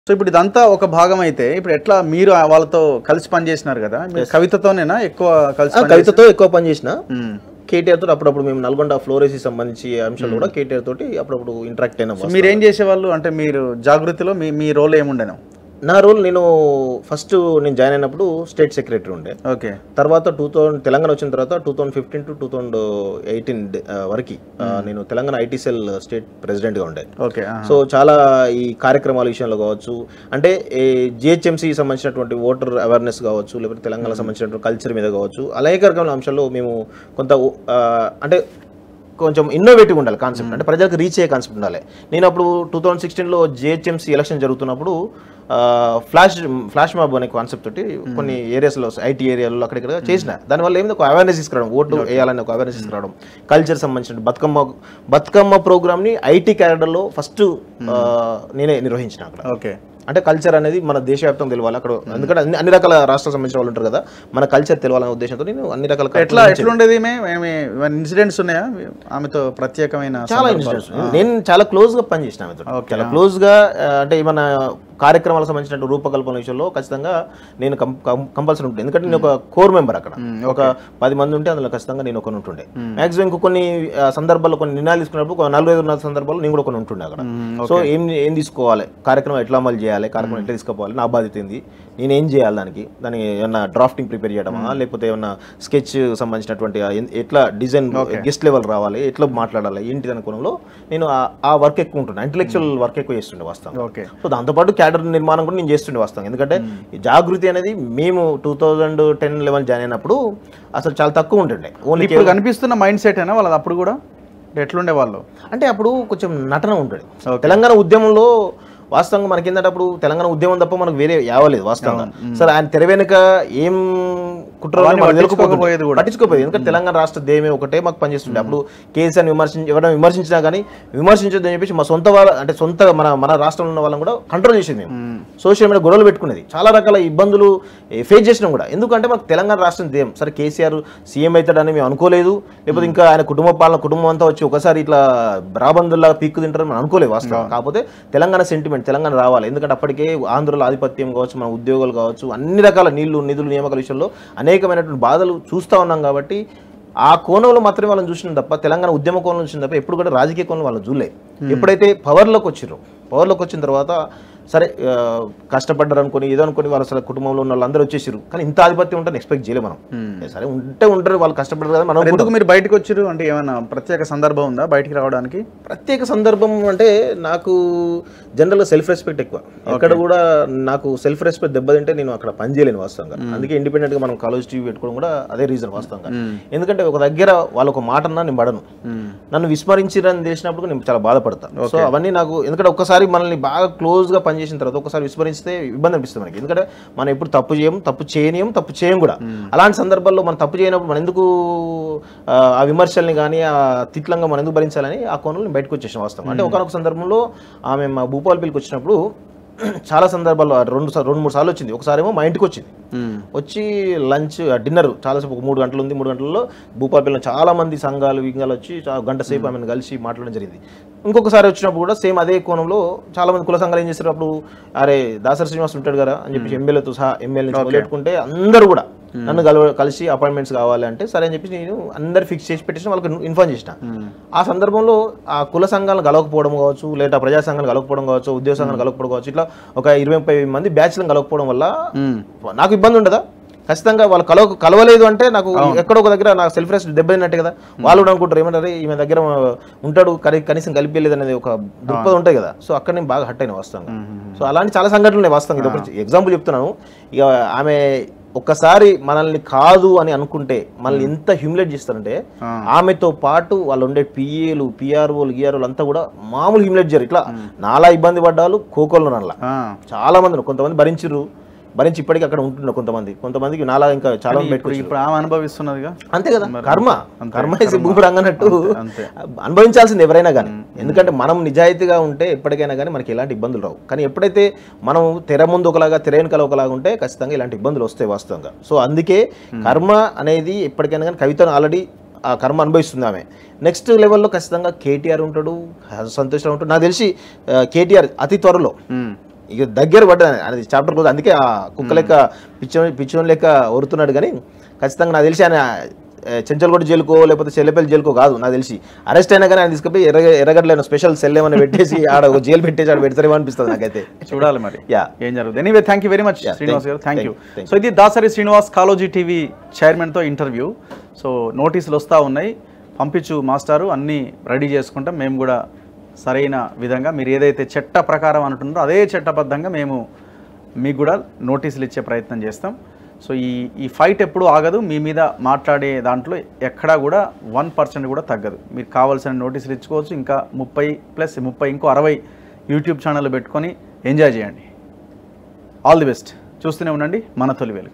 So ఇప్పుడు ఇదంతా ఒక భాగం అయితే ఇప్పుడు ఎట్లా మీరు ఆ వాళ్ళతో కలిసి పనిచేసినారు కదా మీరు కవితతోనేనా ఎక్కువ కలిసి ఆ, పని- కవితతో ఎక్కువ పని చేసిన మ్మ్. కేటీఆర్ తోటి అప్పుడప్పుడు మేము నల్గొండ ఫ్లోరేసి సంబంధించి అంశాలు కూడా కేటీఆర్ తోటి అప్పుడప్పుడు ఇంటరాక్ట్ అయినా సో మీరు ఏం చేసేవాళ్ళు అంటే మీరు జాగృతిలో మీ మీ రోల్ ఏముండేను నా రోల్ నేను ఫస్ట్ నేను జాయిన్ అయినప్పుడు స్టేట్ సెక్రటరీ ఉండే ఓకే తర్వాత టూ థౌసండ్ తెలంగాణ వచ్చిన తర్వాత two thousand fifteen to two thousand eighteen వరకు ఆ, నేను తెలంగాణ ఐటీ సెల్ స్టేట్ ప్రెసిడెంట్గా ఉండే ఓకే ఆహా. సో చాలా ఈ కార్యక్రమాల విషయంలో కావచ్చు అంటే జిహెచ్ఎంసీ సంబంధించినటువంటి ఓటర్ అవేర్నెస్ కావచ్చు లేకపోతే తెలంగాణ సంబంధించినటువంటి కల్చర్ మీద కావచ్చు అనేక రకమైన అంశాల్లో మేము కొంత ఆ, అంటే కొంచెం ఇన్నోవేటివ్ ఉండాలి కాన్సెప్ట్ అంటే ప్రజలకు రీచ్ అయ్యే కాన్సెప్ట్ ఉండాలి నేను అప్పుడు టూ థౌసండ్ సిక్స్టీన్లో జిహెచ్ఎంసీ ఎలక్షన్ జరుగుతున్నప్పుడు ఫ్లాష్ ఫ్లాష్ మాబ్ అనే కాన్సెప్ట్ తోటి కొన్ని ఏరియాస్లో ఐటీ ఏరియాలో అక్కడిక్కడ చేసిన దానివల్ల ఏమైంది ఒక అవేర్నెస్ తీసుకురావడం ఓటు వేయాలని ఒక అవేర్నెస్ తీసుకురావడం కల్చర్ సంబంధించిన బతుకమ్మ బతుకమ్మ ప్రోగ్రామ్ని ఐటీ క్యాడర్లో ఫస్ట్ నేనే నిర్వహించిన అక్కడ ఓకే అంటే కల్చర్ అనేది మన దేశవ్యాప్తంగా తెలవాలి అక్కడ ఎందుకంటే అన్ని అన్ని రకాల రాష్ట్రాలకు సంబంధించిన వాళ్ళు ఉంటారు కదా మన కల్చర్ తెలవాలనే ఉద్దేశంతో నేను అన్ని రకాల ఎట్లా ఎట్లుండేది మేము ఇన్సిడెంట్స్ ఉన్నాయా ఆమెతో ప్రత్యేకమైన చాలా సందర్భాలు? ఇన్సిడెంట్స్ నేను చాలా క్లోజ్ గా పనిచేసిన ఆమెతో చాలా క్లోజ్ గా ఆ, అంటే ఏమన్నా కార్యక్రమాలకు సంబంధించిన రూపకల్పన విషయంలో ఖచ్చితంగా నేను కంపల్సరీ ఉంటుంది ఎందుకంటే నేను ఒక కోర్ మెంబర్ అక్కడ ఒక పది మంది ఉంటే అందులో ఖచ్చితంగా నేను ఒకరు ఉంటుండే మాక్సిమం ఇంకో కొన్ని ఆ, సందర్భాల్లో కొన్ని నిర్ణయాలు తీసుకున్నప్పుడు ఒక నలుగురు ఐదు ఉన్న సందర్భాల్లో నేను కూడా కొన్ని ఉంటుండే అక్కడ సో ఏం ఏం తీసుకోవాలి కార్యక్రమం ఎట్లా అమలు చేయాలి కార్యక్రమం ఎట్లా తీసుకుపోవాలి నా బాధ్యత ఏంది నేను ఏం చేయాలి దానికి దానికి ఏమన్నా డ్రాఫ్టింగ్ ప్రిపేర్ చేయడమా లేకపోతే ఏమన్నా స్కెచ్ సంబంధించినటువంటి ఆ ఎన్- ఎట్లా డిజైన్ గెస్ట్ లెవెల్ రావాలి ఎట్లా మాట్లాడాలి ఏంటి అనుకోవడంలో నేను ఆ- ఆ వర్క్ ఎక్కువ ఉంటుండే ఇంటలెక్చువల్ వర్క్ ఎక్కువ చేస్తుండే వాస్తవం ఓకే సో దాంతోపాటు క్యాడర్ నిర్మాణం కూడా నేను చేస్తుండే వాస్తవం ఎందుకంటే ఈ జాగృతి అనేది మేము two thousand ten eleven join అయినప్పుడు అసలు చాలా తక్కువ ఉంటుండే ఓన్లీ ఇప్పుడు కనిపిస్తున్న మైండ్ సెట్ అయినా వాళ్ళది అప్పుడు కూడా ఎట్లుండే వాళ్ళు అంటే అప్పుడు కొంచెం నటన ఉంటుంది తెలంగాణ ఉద్యమంలో వాస్తవంగా మనకి ఏంటంటే అప్పుడు తెలంగాణ ఉద్యమం తప్ప మనకు వేరే యావలేదు వాస్తవంగా సరే ఆయన తెర వెనుక ఏం కుట్రలో అవన్నీ మనకు పట్టించుకోకపోయేది తెలియకపోతుండే. కూడా. పట్టించుకోపోయేది ఎందుకంటే తెలంగాణ రాష్ట్ర ధ్యేయమే ఒకటే మాకు పనిచేస్తుండే అప్పుడు కేసీఆర్ విమర్శించి ఎవరైనా విమర్శించినా కానీ విమర్శించొద్దు అని చెప్పేసి మా సొంత వాళ్ళ అంటే సొంత మన మన రాష్ట్రంలో ఉన్న వాళ్ళని కూడా కంట్రోల్ చేసేది మేము సోషల్ మీడియా గొడవలు పెట్టుకునేది చాలా రకాల ఇబ్బందులు ఫేస్ చేసినాం కూడా ఎందుకంటే మాకు తెలంగాణ రాష్ట్రం ధ్యేయం సరే కేసీఆర్ సీఎం అవుతాడని మేము అనుకోలేదు లేకపోతే ఇంకా ఆయన కుటుంబ పాలన కుటుంబం అంతా వచ్చి ఒకసారి ఇట్లా రాబందుల్లా పీక్కు తింటారని మనం అనుకోలేదు వాస్తవం కాకపోతే తెలంగాణ సెంటిమెంట్ తెలంగాణ రావాలి ఎందుకంటే అప్పటికే ఆంధ్రలో ఆధిపత్యం కావచ్చు మన ఉద్యోగాలు కావచ్చు అన్ని రకాల నీళ్లు నిధులు నియామకాల విషయంలో అనేకమైనటువంటి బాధలు చూస్తూ ఉన్నాం కాబట్టి ఆ కోణంలో మాత్రమే వాళ్ళని చూసినాం తప్ప తెలంగాణ ఉద్యమ కోణంలో చూసిన తప్ప ఎప్పుడు కూడా రాజకీయ కోణంలో వాళ్ళని చూడలే ఎప్పుడైతే పవర్లోకి వచ్చిర్రో పవర్లోకి వచ్చిన తర్వాత సరే ఆ, కష్టపడ్డారు అనుకొని ఏదో అనుకొని వాళ్ళ అసలు కుటుంబంలో ఉన్న వాళ్ళందరూ వచ్చేసారు కానీ ఇంత ఆధిపత్యం ఉంటే ఎక్స్పెక్ట్ చేయలేము మనం సరే ఉంటే ఉంటారు వాళ్ళు కష్టపడ్డారు కదా మనం ఎందుకు మీరు బయటకు వచ్చారు అంటే ఏమైనా ప్రత్యేక సందర్భం ఉందా బయటికి రావడానికి ప్రత్యేక సందర్భం అంటే నాకు జనరల్గా సెల్ఫ్ రెస్పెక్ట్ ఎక్కువ ఎక్కడ కూడా నాకు సెల్ఫ్ రెస్పెక్ట్ దెబ్బతింటే నేను అక్కడ పని చేయలేను వాస్తవంగా అందుకే ఇండిపెండెంట్ గా మనం కాలేజ్ టీవీ పెట్టుకోవడం కూడా అదే రీజన్ వాస్తవంగా ఎందుకంటే ఒక దగ్గర వాళ్ళ ఒక మాట అన్నా నేను పడను నన్ను విస్మరించిరని తెలిసినప్పుడు నేను చాలా బాధపడతాను సో అవన్నీ నాకు ఎందుకంటే ఒక్కసారి మనల్ని బాగా క్లోజ్ గా పనిచేసిన తర్వాత ఒకసారి విస్మరిస్తే ఇబ్బంది అనిపిస్తుంది మనకి ఎందుకంటే మనం ఎప్పుడు తప్పు చేయం తప్పు చేయనియం తప్పు చేయం కూడా అలాంటి సందర్భాల్లో మనం తప్పు చేయనప్పుడు మనం ఎందుకు ఆ, ఆ విమర్శల్ని కానీ ఆ తిట్లంగా మనం ఎందుకు భరించాలని ఆ కోణంలో నేను బయటకు వచ్చేసాను వాస్తవం అంటే ఒకనొక సందర్భంలో ఆమె మా భూపాలపల్లికి వచ్చినప్పుడు చాలా సందర్భాల్లో ఆ రెండు సా- రెండు మూడు సార్లు వచ్చింది ఒకసారి ఏమో మా ఇంటికి వచ్చింది వచ్చి లంచ్ డిన్నర్ చాలాసేపు ఒక మూడు గంటలు ఉంది మూడు గంటల్లో భూపాలపల్లిలో చాలా మంది సంఘాలు వింగాలు వచ్చి చా- గంట సేపు ఆమెను కలిసి మాట్లాడడం జరిగింది ఇంకొకసారి వచ్చినప్పుడు కూడా సేమ్ అదే కోణంలో చాలా మంది కుల సంఘాలు ఏం చేస్తారు అప్పుడు అరే దాసరి శ్రీనివాస్ ఉంటాడు కదా అని చెప్పి ఎమ్మెల్యేతో సహా ఎమ్మెల్యే నుంచి మొదలెట్టుకుంటే అందరూ కూడా నన్ను కలవ కలిసి అపాయింట్మెంట్స్ కావాలి అంటే సరే అని చెప్పి నేను అందరు ఫిక్స్ చేసి పెట్టేసి వాళ్ళకి ఇన్ఫార్మ్ చేసిన ఆ సందర్భంలో ఆ కుల సంఘాలను కలవకపోవడం కావచ్చు లేదా ప్రజా సంఘాలు కలవకపోవడం కావచ్చు ఉద్యోగ సంఘాలు కలవకపోవడం కావచ్చు ఇట్లా ఒక ఇరవై ముప్పై మంది బ్యాచ్లను కలవకపోవడం వల్ల నాకు ఇబ్బంది ఉండదా ఖచ్చితంగా వాళ్ళు కలవ కలవలేదు అంటే నాకు ఎక్కడో ఒక దగ్గర నాకు సెల్ఫ్ రెస్ట్ దెబ్బతిన్నట్టే కదా వాళ్ళు కూడా అనుకుంటారు ఏమంటారు ఈమె దగ్గర ఉంటాడు కని- కనీసం కలిపి అనేది ఒక దృక్పథం ఉంటాయి కదా సో అక్కడ నేను బాగా హట్ అయిన వాస్తవంగా సో అలాంటి చాలా సంఘటనలు ఉన్నాయి వాస్తవంగా ఇది ఒక ఎగ్జాంపుల్ చెప్తున్నాను ఇక ఆమె ఒక్కసారి మనల్ని కాదు అని అనుకుంటే మనల్ని ఎంత హ్యూమిలేట్ చేస్తారంటే ఆమెతో పాటు వాళ్ళు ఉండే పిఏలు పిఆర్ఓలు గిఆర్ఓలు అంతా కూడా మామూలు హ్యూమిలేట్ చేయరు ఇట్లా నాలా ఇబ్బంది పడ్డాలు కోకోళ్ళు నల్ల ఆ. చాలా మంది ఉన్నారు. కొంతమంది భరించిర్రు భరించి ఇప్పటికీ అక్కడ ఉంటున్నారు కొంతమంది కొంతమందికి నాలా ఇంకా చాలా మంది ఇప్పుడు పెట్టుకోవచ్చు ఇప్పుడు ఆమె అనుభవిస్తున్నదిగా అంతే కదా కర్మ కర్మ ఇస్ భూమి అన్నట్టు అంతే. అనుభవించాల్సింది ఎవరైనా కానీ ఎందుకంటే మనం నిజాయితీగా ఉంటే ఎప్పటికైనా కానీ మనకి ఎలాంటి ఇబ్బందులు రావు కానీ ఎప్పుడైతే మనం తెర ముందు ఒకలాగా తెర వెనకాల ఒకలాగా ఉంటే ఖచ్చితంగా ఇలాంటి ఇబ్బందులు వస్తాయి వాస్తవంగా సో అందుకే కర్మ అనేది ఎప్పటికైనా కానీ కవితను ఆల్రెడీ ఆ కర్మ అనుభవిస్తుంది ఆమె నెక్స్ట్ లెవెల్లో ఖచ్చితంగా కేటీఆర్ ఉంటాడు సంతోష్ రావు ఉంటాడు నాకు తెలిసి కేటీఆర్ అతి త్వరలో ఉమ్. ఇక దగ్గర పడ్డది అది చాప్టర్ క్లోజ్ అందుకే ఆ కుక్క లెక్క పిచ్చో పిచ్చోన్ లెక్క ఒరుతున్నాడు కానీ ఖచ్చితంగా నాకు తెలిసి ఆయన ఏ, చెంచల్గొండ జైలుకో లేకపోతే చెల్లెపల్లి జైలుకో కాదు నాకు తెలిసి అరెస్ట్ అయినా కానీ ఆయన తీసుకుపోయి ఎర్ర ఎర్రగడ్డలైన స్పెషల్ సెల్ ఏమైనా పెట్టేసి ఆడ ఒక జైలు పెట్టేసి ఆడ పెడతారేమో అనిపిస్తుంది నాకైతే చూడాలి మరి యా ఏం జరుగుతుంది anyway thank you very much Yeah, Srinivas thank- garu thank you thank- thank so ఇది దాసరి శ్రీనివాస్ కాలోజీ టీవీ చైర్మన్తో ఇంటర్వ్యూ సో నోటీసులు వస్తూ ఉన్నాయి పంపించు మాస్టారు అన్నీ రెడీ చేసుకుంటాం మేము కూడా సరైన విధంగా మీరు ఏదైతే చట్ట ప్రకారం అంటున్నారో అదే చట్టబద్ధంగా మేము మీకు కూడా నోటీసులు ఇచ్చే ప్రయత్నం చేస్తాం సో ఈ ఈ ఫైట్ ఎప్పుడు ఆగదు మీ మీద మాట్లాడే దాంట్లో ఎక్కడా కూడా వన్ పర్సెంట్ కూడా తగ్గదు మీరు కావాల్సిన నోటీసులు ఇచ్చుకోవచ్చు ఇంకా ముప్పై ప్లస్ ముప్పై ఇంకో అరవై యూట్యూబ్ ఛానల్ పెట్టుకొని ఎంజాయ్ చేయండి ఆల్ ది బెస్ట్ చూస్తూనే ఉండండి మన తొలి వెలుగు